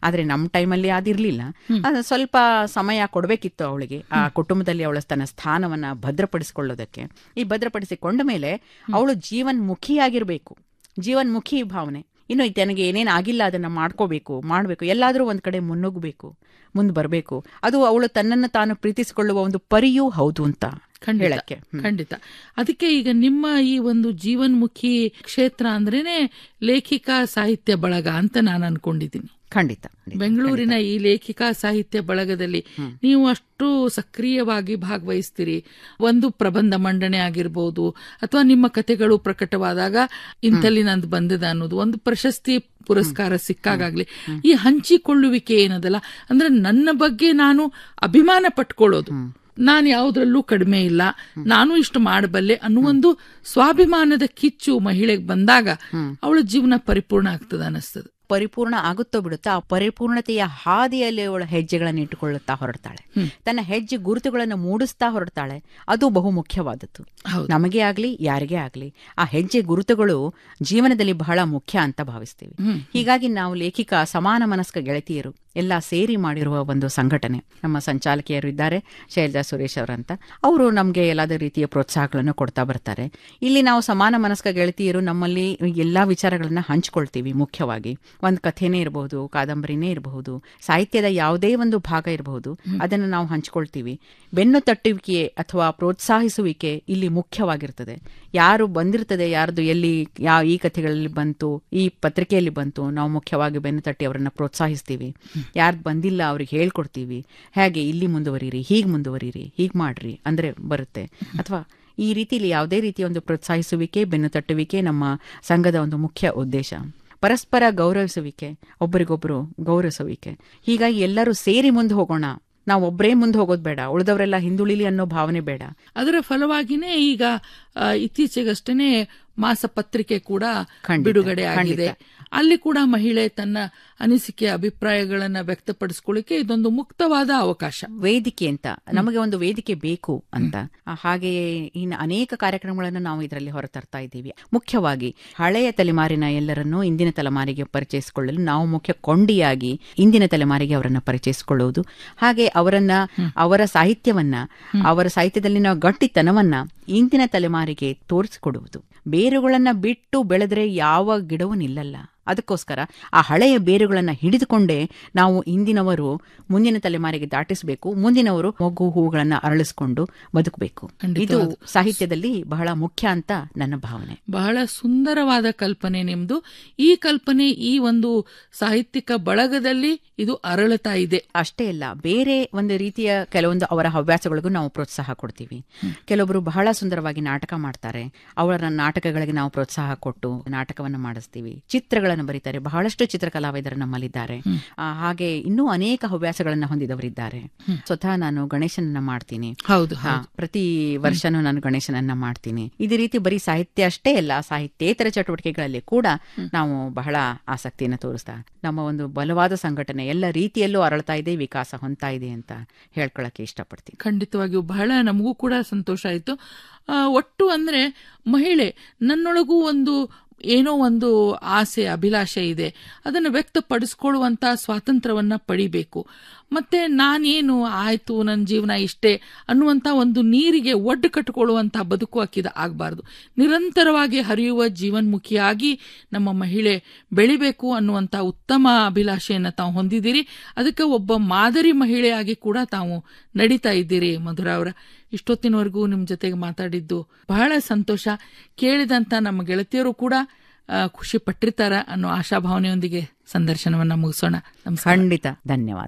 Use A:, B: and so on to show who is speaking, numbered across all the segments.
A: ಆದ್ರೆ ನಮ್ಮ ಟೈಮಲ್ಲಿ ಅದಿರ್ಲಿಲ್ಲ ಅದು ಸ್ವಲ್ಪ ಸಮಯ ಕೊಡಬೇಕಿತ್ತು ಅವಳಿಗೆ ಆ ಕುಟುಂಬದಲ್ಲಿ ಅವಳ ತನ್ನ ಸ್ಥಾನವನ್ನ ಭದ್ರಪಡಿಸಿಕೊಳ್ಳೋದಕ್ಕೆ ಈ ಭದ್ರಪಡಿಸಿಕೊಂಡ ಮೇಲೆ ಅವಳು ಜೀವನ್ಮುಖಿಯಾಗಿರ್ಬೇಕು ಜೀವನ್ಮುಖಿ ಭಾವನೆ ಇನ್ನು ತನಗೆ ಏನೇನು ಆಗಿಲ್ಲ ಅದನ್ನ ಮಾಡ್ಕೋಬೇಕು ಮಾಡಬೇಕು ಎಲ್ಲಾದರೂ ಒಂದ್ ಕಡೆ ಮುನ್ನುಗ್ಬೇಕು ಮುಂದೆ ಬರಬೇಕು ಅದು ಅವಳು ತನ್ನನ್ನು ತಾನು ಪ್ರೀತಿಸಿಕೊಳ್ಳುವ ಒಂದು ಪರಿಯೂ ಹೌದು ಅಂತ
B: ಖಂಡಿತ
A: ಹೇಳಕ್ಕೆ ಹ್ಮ್.
B: ಖಂಡಿತ ಅದಕ್ಕೆ ಈಗ ನಿಮ್ಮ ಈ ಒಂದು ಜೀವನ್ಮುಖಿ ಕ್ಷೇತ್ರ ಅಂದ್ರೇನೆ ಲೇಖಿಕಾ ಸಾಹಿತ್ಯ ಬಳಗ ಅಂತ ನಾನು ಅನ್ಕೊಂಡಿದ್ದೀನಿ
A: ಖಂಡಿತ
B: ಬೆಂಗಳೂರಿನ ಈ ಲೇಖಿಕಾ ಸಾಹಿತ್ಯ ಬಳಗದಲ್ಲಿ ನೀವು ಅಷ್ಟು ಸಕ್ರಿಯವಾಗಿ ಭಾಗವಹಿಸ್ತೀರಿ ಒಂದು ಪ್ರಬಂಧ ಮಂಡನೆ ಆಗಿರ್ಬೋದು ಅಥವಾ ನಿಮ್ಮ ಕಥೆಗಳು ಪ್ರಕಟವಾದಾಗ ಇಂಥಲ್ಲಿ ನಂದು ಬಂದಿದೆ ಅನ್ನೋದು ಒಂದು ಪ್ರಶಸ್ತಿ ಪುರಸ್ಕಾರ ಸಿಕ್ಕಾಗ್ಲಿ ಈ ಹಂಚಿಕೊಳ್ಳುವಿಕೆ ಏನದಲ್ಲ ಅಂದ್ರೆ ನನ್ನ ಬಗ್ಗೆ ನಾನು ಅಭಿಮಾನ ಪಟ್ಕೊಳ್ಳೋದು ನಾನು ಯಾವುದ್ರಲ್ಲೂ ಕಡಿಮೆ ಇಲ್ಲ ನಾನು ಇಷ್ಟು ಮಾಡಬಲ್ಲೆ ಅನ್ನುವೊಂದು ಸ್ವಾಭಿಮಾನದ ಕಿಚ್ಚು ಮಹಿಳೆಗೆ ಬಂದಾಗ ಅವಳ ಜೀವನ ಪರಿಪೂರ್ಣ ಆಗ್ತದ ಅನಿಸ್ತದೆ
A: ಪರಿಪೂರ್ಣ ಆಗುತ್ತೋ ಬಿಡುತ್ತೋ ಆ ಪರಿಪೂರ್ಣತೆಯ ಹಾದಿಯಲ್ಲಿ ಅವಳ ಹೆಜ್ಜೆಗಳನ್ನು ಇಟ್ಟುಕೊಳ್ಳುತ್ತಾ ಹೊರಡ್ತಾಳೆ ತನ್ನ ಹೆಜ್ಜೆ ಗುರುತುಗಳನ್ನು ಮೂಡಿಸ್ತಾ ಹೊರಡ್ತಾಳೆ ಅದು ಬಹು ಮುಖ್ಯವಾದದ್ದು
B: ಹೌದು.
A: ನಮಗೆ ಆಗ್ಲಿ ಯಾರಿಗೇ ಆಗ್ಲಿ ಆ ಹೆಜ್ಜೆ ಗುರುತುಗಳು ಜೀವನದಲ್ಲಿ ಬಹಳ ಮುಖ್ಯ ಅಂತ ಭಾವಿಸ್ತೀವಿ ಹೀಗಾಗಿ ನಾವು ಲೇಖಿಕ ಸಮಾನ ಮನಸ್ಕ ಗೆಳತಿಯರು ಎಲ್ಲ ಸೇರಿ ಮಾಡಿರುವ ಒಂದು ಸಂಘಟನೆ ನಮ್ಮ ಸಂಚಾಲಕಿಯರು ಇದ್ದಾರೆ ಶೈಲಜಾ ಸುರೇಶ್ ಅವರಂತ ಅವರು ನಮಗೆ ಎಲ್ಲಾದ ರೀತಿಯ ಪ್ರೋತ್ಸಾಹಗಳನ್ನು ಕೊಡ್ತಾ ಬರ್ತಾರೆ ಇಲ್ಲಿ ನಾವು ಸಮಾನ ಮನಸ್ಕ ಗೆಳತಿಯರು ನಮ್ಮಲ್ಲಿ ಎಲ್ಲಾ ವಿಚಾರಗಳನ್ನ ಹಂಚ್ಕೊಳ್ತೀವಿ ಮುಖ್ಯವಾಗಿ ಒಂದು ಕಥೆನೇ ಇರಬಹುದು ಕಾದಂಬರಿನೇ ಇರಬಹುದು ಸಾಹಿತ್ಯದ ಯಾವುದೇ ಒಂದು ಭಾಗ ಇರಬಹುದು ಅದನ್ನು ನಾವು ಹಂಚ್ಕೊಳ್ತೀವಿ ಬೆನ್ನು ತಟ್ಟುವಿಕೆ ಅಥವಾ ಪ್ರೋತ್ಸಾಹಿಸುವಿಕೆ ಇಲ್ಲಿ ಮುಖ್ಯವಾಗಿರ್ತದೆ ಯಾರು ಬಂದಿರ್ತದೆ ಯಾರ್ದು ಎಲ್ಲಿ ಯಾವ ಈ ಕಥೆಗಳಲ್ಲಿ ಬಂತು ಈ ಪತ್ರಿಕೆಯಲ್ಲಿ ಬಂತು ನಾವು ಮುಖ್ಯವಾಗಿ ಬೆನ್ನು ತಟ್ಟಿ ಅವರನ್ನ ಪ್ರೋತ್ಸಾಹಿಸ್ತೀವಿ ಯಾರ್ದು ಬಂದಿಲ್ಲ ಅವ್ರಿಗೆ ಹೇಳ್ಕೊಡ್ತೀವಿ ಹೇಗೆ ಇಲ್ಲಿ ಮುಂದುವರಿರಿ ಹೀಗೆ ಮುಂದುವರಿರಿ ಹೀಗೆ ಮಾಡ್ರಿ ಅಂದ್ರೆ ಬರುತ್ತೆ ಅಥವಾ ಈ ರೀತಿಯಲ್ಲಿ ಯಾವುದೇ ರೀತಿಯ ಒಂದು ಪ್ರೋತ್ಸಾಹಿಸುವಿಕೆ ಬೆನ್ನು ತಟ್ಟುವಿಕೆ ನಮ್ಮ ಸಂಘದ ಒಂದು ಮುಖ್ಯ ಉದ್ದೇಶ ಪರಸ್ಪರ ಗೌರವಿಸುವಿಕೆ ಒಬ್ಬರಿಗೊಬ್ಬರು ಗೌರವಿಸುವಿಕೆ ಹೀಗಾಗಿ ಎಲ್ಲರೂ ಸೇರಿ ಮುಂದೆ ಹೋಗೋಣ ನಾವು ಒಬ್ಬರೇ ಮುಂದೆ ಹೋಗೋದು ಬೇಡ ಉಳಿದವರೆಲ್ಲ ಹಿಂದುಳಿಲಿ ಅನ್ನೋ ಭಾವನೆ ಬೇಡ
B: ಅದರ ಫಲವಾಗಿನೇ ಈಗ ಆ, ಇತ್ತೀಚೆಗಷ್ಟೇನೆ ಮಾಸ ಪತ್ರಿಕೆ ಕೂಡ
A: ಖಂಡಿತ,
B: ಬಿಡುಗಡೆ ಆಗಿದೆ
A: ಖಂಡಿತ.
B: ಅಲ್ಲಿ ಕೂಡ ಮಹಿಳೆ ತನ್ನ ಅನಿಸಿಕೆ ಅಭಿಪ್ರಾಯಗಳನ್ನ ವ್ಯಕ್ತಪಡಿಸ್ಕೊಳ್ಳಿಕ್ಕೆ ಇದೊಂದು ಮುಕ್ತವಾದ ಅವಕಾಶ
A: ವೇದಿಕೆ ಅಂತ ನಮಗೆ ಒಂದು ವೇದಿಕೆ ಬೇಕು ಅಂತ ಆ, ಹಾಗೆಯೇ ಇನ್ನು ಅನೇಕ ಕಾರ್ಯಕ್ರಮಗಳನ್ನು ನಾವು ಇದರಲ್ಲಿ ಹೊರತರ್ತಾ ಇದ್ದೀವಿ ಮುಖ್ಯವಾಗಿ ಹಳೆಯ ತಲೆಮಾರಿನ ಎಲ್ಲರನ್ನೂ ಇಂದಿನ ತಲೆಮಾರಿಗೆ ಪರಿಚಯಿಸಿಕೊಳ್ಳಲು ನಾವು ಮುಖ್ಯ ಕೊಂಡಿಯಾಗಿ ಇಂದಿನ ತಲೆಮಾರಿಗೆ ಅವರನ್ನ ಪರಿಚಯಿಸಿಕೊಳ್ಳುವುದು ಹಾಗೆ ಅವರನ್ನ ಅವರ ಸಾಹಿತ್ಯವನ್ನ ಅವರ ಸಾಹಿತ್ಯದಲ್ಲಿನ ಗಟ್ಟಿತನವನ್ನ ಇಂದಿನ ತಲೆಮಾರಿಗೆ ತೋರಿಸಿಕೊಡುವುದು ಬೇರುಗಳನ್ನ ಬಿಟ್ಟು ಬೆಳೆದ್ರೆ ಯಾವ ಗಿಡವೂ ನಿಲ್ಲಲ್ಲ ಅದಕ್ಕೋಸ್ಕರ ಆ ಹಳೆಯ ಬೇರುಗಳನ್ನ ಹಿಡಿದುಕೊಂಡೇ ನಾವು ಇಂದಿನವರು ಮುಂದಿನ ತಲೆಮಾರಿಗೆ ದಾಟಿಸಬೇಕು ಮುಂದಿನವರು ಮೊಗ್ಗು ಹೂಗಳನ್ನ ಅರಳಿಸಿಕೊಂಡು ಬದುಕಬೇಕು ಇದು
B: ಖಂಡಿತವಾದ.
A: ಸಾಹಿತ್ಯದಲ್ಲಿ ಬಹಳ ಮುಖ್ಯ ಅಂತ ನನ್ನ ಭಾವನೆ
B: ಬಹಳ ಸುಂದರವಾದ ಕಲ್ಪನೆ ನಿಮ್ದು ಈ ಕಲ್ಪನೆ ಈ ಒಂದು ಸಾಹಿತ್ಯಿಕ ಬಳಗದಲ್ಲಿ ಇದು ಅರಳುತ್ತಾ ಇದೆ
A: ಅಷ್ಟೇ ಅಲ್ಲ ಬೇರೆ ಒಂದು ರೀತಿಯ ಕೆಲವೊಂದು ಅವರ ಹವ್ಯಾಸಗಳಿಗೂ ನಾವು ಪ್ರೋತ್ಸಾಹ ಕೊಡ್ತೀವಿ ಕೆಲವೊಬ್ಬರು ಬಹಳ ಸುಂದರವಾಗಿ ನಾಟಕ ಮಾಡ್ತಾರೆ ಅವರ ನಾಟಕಗಳಿಗೆ ನಾವು ಪ್ರೋತ್ಸಾಹ ಕೊಟ್ಟು ನಾಟಕವನ್ನು ಮಾಡಿಸ್ತೀವಿ ಚಿತ್ರಗಳನ್ನು ಬರೀತಾರೆ ಬಹಳಷ್ಟು ಚಿತ್ರಕಲಾವಿದರು ನಮ್ಮಲ್ಲಿದ್ದಾರೆ ಆ, ಹಾಗೆ ಇನ್ನೂ ಅನೇಕ ಹವ್ಯಾಸಗಳನ್ನ ಹೊಂದಿದವರಿದ್ದಾರೆ ಸ್ವತಃ ನಾನು ಗಣೇಶನನ್ನ ಮಾಡ್ತೀನಿ
B: ಹೌದು
A: ಹಾ, ಪ್ರತಿ ವರ್ಷನೂ ನಾನು ಗಣೇಶನನ್ನ ಮಾಡ್ತೀನಿ ಇದೇ ರೀತಿ ಬರೀ ಸಾಹಿತ್ಯ ಅಷ್ಟೇ ಅಲ್ಲ ಸಾಹಿತ್ಯೇತರ ಚಟುವಟಿಕೆಗಳಲ್ಲಿ ಕೂಡ ನಾವು ಬಹಳ ಆಸಕ್ತಿಯನ್ನು ತೋರಿಸ್ತಾ ನಮ್ಮ ಒಂದು ಬಲವಾದ ಸಂಘಟನೆ ಎಲ್ಲ ರೀತಿಯಲ್ಲೂ ಅರಳ್ತಾ ಇದೆ ವಿಕಾಸ ಹೊಂದ್ತಾ ಇದೆ ಅಂತ ಹೇಳ್ಕೊಳಕ್ಕೆ ಇಷ್ಟಪಡ್ತೀನಿ
B: ಖಂಡಿತವಾಗಿಯೂ ಬಹಳ ನಮಗೂ ಕೂಡ ಸಂತೋಷ ಆಯಿತು ಒಟ್ಟು ಅಂದ್ರೆ ಮಹಿಳೆ ನನ್ನೊಳಗೂ ಒಂದು ಏನೋ ಒಂದು ಆಸೆ ಅಭಿಲಾಷೆ ಇದೆ ಅದನ್ನು ವ್ಯಕ್ತಪಡಿಸ್ಕೊಳ್ಳುವಂತ ಸ್ವಾತಂತ್ರ್ಯವನ್ನ ಪಡಿಬೇಕು ಮತ್ತೆ ನಾನೇನು ಆಯ್ತು ನನ್ನ ಜೀವನ ಇಷ್ಟೇ ಅನ್ನುವಂತ ಒಂದು ನೀರಿಗೆ ಒಡ್ಡು ಕಟ್ಟಿಕೊಳ್ಳುವಂತ ಬದುಕು ಹಾಕಿದ ಆಗಬಾರ್ದು ನಿರಂತರವಾಗಿ ಹರಿಯುವ ಜೀವನ್ಮುಖಿಯಾಗಿ ನಮ್ಮ ಮಹಿಳೆ ಬೆಳಿಬೇಕು ಅನ್ನುವಂತ ಉತ್ತಮ ಅಭಿಲಾಷೆಯನ್ನ ತಾವು ಹೊಂದಿದ್ದೀರಿ ಅದಕ್ಕೆ ಒಬ್ಬ ಮಾದರಿ ಮಹಿಳೆಯಾಗಿ ಕೂಡ ತಾವು ನಡೀತಾ ಇದ್ದೀರಿ ಮಧುರ ಅವರ ಇಷ್ಟೊತ್ತಿನವರೆಗೂ ನಿಮ್ಮ ಜೊತೆಗೆ ಮಾತಾಡಿದ್ದು ಬಹಳ ಸಂತೋಷ ಕೇಳಿದಂತ ನಮ್ಮ ಗೆಳತಿಯರು ಕೂಡ ಆ, ಖುಷಿ ಪಟ್ಟಿರ್ತಾರ ಅನ್ನೋ ಆಶಾಭಾವನೆಯೊಂದಿಗೆ ಸಂದರ್ಶನವನ್ನ ಮುಗಿಸೋಣ ನಮಸ್ಕಾರ
A: ಖಂಡಿತ ಧನ್ಯವಾದ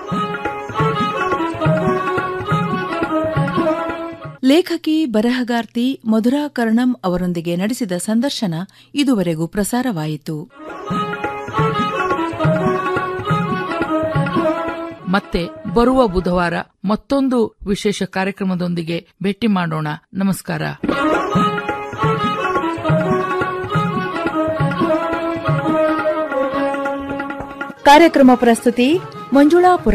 C: ಲೇಖಕಿ ಬರಹಗಾರ್ತಿ ಮಧುರಾ ಕರ್ಣಂ ಅವರೊಂದಿಗೆ ನಡೆಸಿದ ಸಂದರ್ಶನ ಇದುವರೆಗೂ ಪ್ರಸಾರವಾಯಿತು
B: ಮತ್ತೆ ಬರುವ ಬುಧವಾರ ಮತ್ತೊಂದು ವಿಶೇಷ ಕಾರ್ಯಕ್ರಮದೊಂದಿಗೆ ಭೇಟಿ ಮಾಡೋಣ ನಮಸ್ಕಾರ
C: ಕಾರ್ಯಕ್ರಮ ಪ್ರಸ್ತುತಿ ಮಂಜುಳಾ ಪುರ